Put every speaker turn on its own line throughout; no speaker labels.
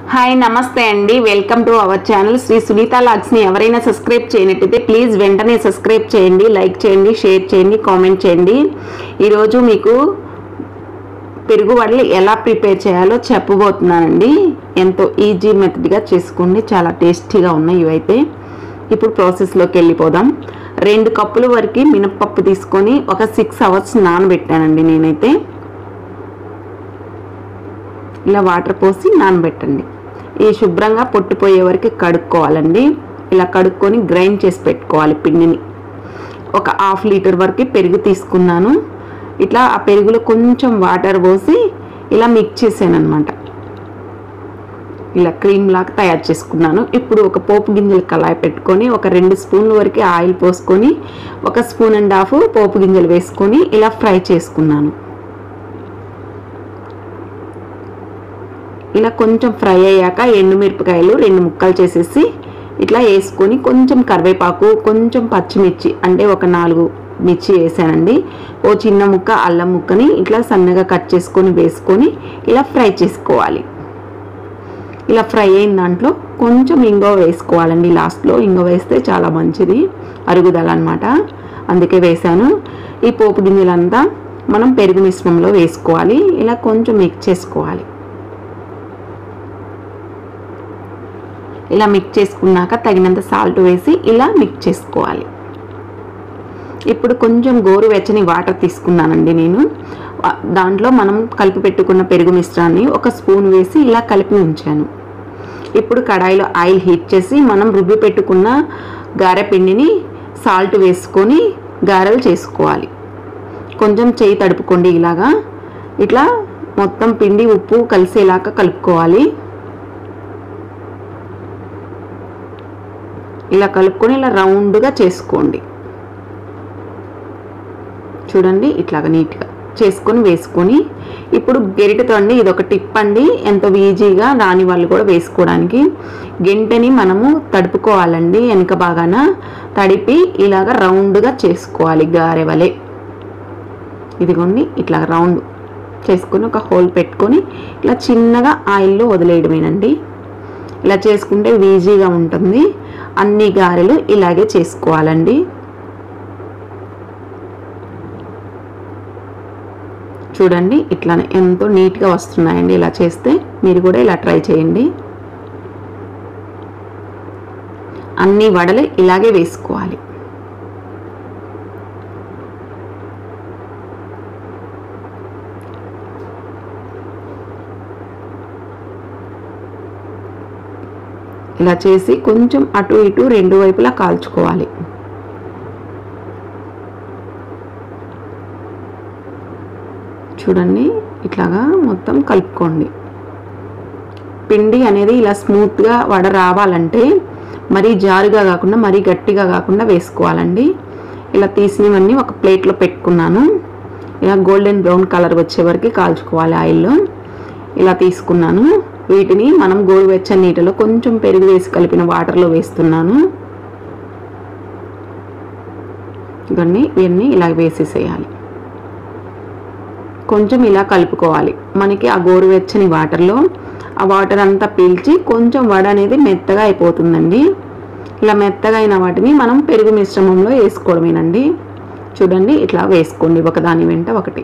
hi నమస్తే అండి welcome to our channel Shri Sunitha లాగ్స్ని ఎవరైనా సబ్స్క్రైబ్ చేయనట్టయితే ప్లీజ్ వెంటనే సబ్స్క్రైబ్ చేయండి లైక్ చేయండి షేర్ చేయండి కామెంట్ చేయండి ఈరోజు మీకు పెరుగు వడలు ఎలా ప్రిపేర్ చేయాలో చెప్పబోతున్నానండి ఎంతో ఈజీ మెథడ్గా చేసుకోండి చాలా టేస్టీగా ఉన్నాయి ఇవైతే ఇప్పుడు ప్రాసెస్లోకి వెళ్ళిపోదాం రెండు కప్పుల వరకు మినప్పప్పు తీసుకొని ఒక సిక్స్ అవర్స్ నానబెట్టానండి నేనైతే ఇలా వాటర్ పోసి నానబెట్టండి ఈ శుభ్రంగా పొట్టుపోయే వరకు కడుక్కోవాలండి ఇలా కడుక్కొని గ్రైండ్ చేసి పెట్టుకోవాలి పిండిని ఒక హాఫ్ లీటర్ వరకు పెరుగు తీసుకున్నాను ఇట్లా ఆ పెరుగులో కొంచెం వాటర్ పోసి ఇలా మిక్స్ చేశాను అనమాట ఇలా క్రీమ్ లాగా తయారు చేసుకున్నాను ఇప్పుడు ఒక పోపు గింజలు కళాయి పెట్టుకొని ఒక రెండు స్పూన్ల వరకు ఆయిల్ పోసుకొని ఒక స్పూన్ అండ్ హాఫ్ పోపు గింజలు వేసుకొని ఇలా ఫ్రై చేసుకున్నాను ఇలా కొంచెం ఫ్రై అయ్యాక ఎండుమిరపకాయలు రెండు ముక్కలు చేసేసి ఇట్లా వేసుకొని కొంచెం కరివేపాకు కొంచెం పచ్చిమిర్చి అంటే ఒక నాలుగు మిర్చి వేసానండి ఓ చిన్న ముక్క అల్లం ముక్కని ఇట్లా సన్నగా కట్ చేసుకొని వేసుకొని ఇలా ఫ్రై చేసుకోవాలి ఇలా ఫ్రై అయిన దాంట్లో కొంచెం ఇంగో వేసుకోవాలండి లాస్ట్లో ఇంగో వేస్తే చాలా మంచిది అరుగుదల అనమాట అందుకే వేసాను ఈ పోపు గింజలంతా మనం పెరుగు మిశ్రమంలో వేసుకోవాలి ఇలా కొంచెం మిక్స్ చేసుకోవాలి ఇలా మిక్స్ చేసుకున్నాక తగినంత సాల్ట్ వేసి ఇలా మిక్స్ చేసుకోవాలి ఇప్పుడు కొంచెం గోరువెచ్చని వాటర్ తీసుకున్నానండి నేను దాంట్లో మనం కలిపి పెట్టుకున్న పెరుగు మిశ్రాన్ని ఒక స్పూన్ వేసి ఇలా కలిపి ఉంచాను ఇప్పుడు కడాయిలో ఆయిల్ హీట్ చేసి మనం రుబ్బి పెట్టుకున్న గారె పిండిని సాల్ట్ వేసుకొని గారెలు చేసుకోవాలి కొంచెం చేయి తడుపుకోండి ఇలాగా ఇట్లా మొత్తం పిండి ఉప్పు కలిసేలాగా కలుపుకోవాలి ఇలా కలుపుకొని ఇలా రౌండ్గా చేసుకోండి చూడండి ఇట్లాగా నీట్గా చేసుకొని వేసుకొని ఇప్పుడు గెరిటతో అండి ఇది ఒక టిప్ అండి ఎంతో ఈజీగా రాని వాళ్ళు కూడా వేసుకోవడానికి గెంటని మనము తడుపుకోవాలండి వెనక బాగాన తడిపి ఇలాగ రౌండ్గా చేసుకోవాలి గారె వలె ఇదిగోండి ఇట్లా రౌండ్ చేసుకొని ఒక హోల్ పెట్టుకొని ఇలా చిన్నగా ఆయిల్లో వదిలేయడమేనండి ఇలా చేసుకుంటే ఈజీగా ఉంటుంది అన్ని గారెలు ఇలాగే చేసుకోవాలండి చూడండి ఇట్లానే ఎంతో నీట్గా వస్తున్నాయండి ఇలా చేస్తే మీరు కూడా ఇలా ట్రై చేయండి అన్ని వడలు ఇలాగే వేసుకోవాలి ఇలా చేసి కొంచెం అటు ఇటు రెండు వైపులా కాల్చుకోవాలి చూడండి ఇట్లాగా మొత్తం కలుపుకోండి పిండి అనేది ఇలా స్మూత్గా వడ రావాలంటే మరీ జారుగా కాకుండా మరీ గట్టిగా కాకుండా వేసుకోవాలండి ఇలా తీసినవన్నీ ఒక ప్లేట్లో పెట్టుకున్నాను ఇలా గోల్డెన్ బ్రౌన్ కలర్ వచ్చే వరకు కాల్చుకోవాలి ఆయిల్లో ఇలా తీసుకున్నాను వీటిని మనం గోరువెచ్చని నీటిలో కొంచెం పెరుగు వేసి కలిపిన వాటర్లో వేస్తున్నాను ఇవన్నీ ఇవన్నీ ఇలా వేసేసేయాలి కొంచెం ఇలా కలుపుకోవాలి మనకి ఆ గోరువెచ్చని వాటర్లో ఆ వాటర్ అంతా పీల్చి కొంచెం వడ అనేది మెత్తగా అయిపోతుందండి ఇలా మెత్తగా అయిన వాటిని మనం పెరుగు మిశ్రమంలో వేసుకోవడమేనండి చూడండి ఇట్లా వేసుకోండి ఒకదాని వెంట ఒకటి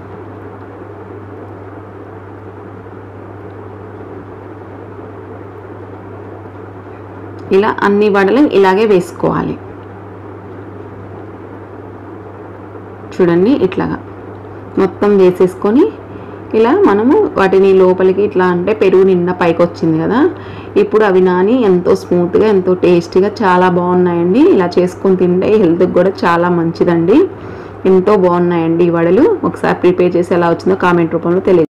ఇలా అన్ని వడలు ఇలాగే వేసుకోవాలి చూడండి ఇట్లాగా మొత్తం వేసేసుకొని ఇలా మనము వాటిని లోపలికి ఇట్లా అంటే పెరుగు నిండా పైకి వచ్చింది కదా ఇప్పుడు అవి నాని ఎంతో స్మూత్గా ఎంతో టేస్టీగా చాలా బాగున్నాయండి ఇలా చేసుకొని తింటే హెల్త్కి కూడా చాలా మంచిదండి ఎంతో బాగున్నాయండి ఈ వడలు ఒకసారి ప్రిపేర్ చేసి ఎలా వచ్చిందో కామెంట్ రూపంలో తెలియదు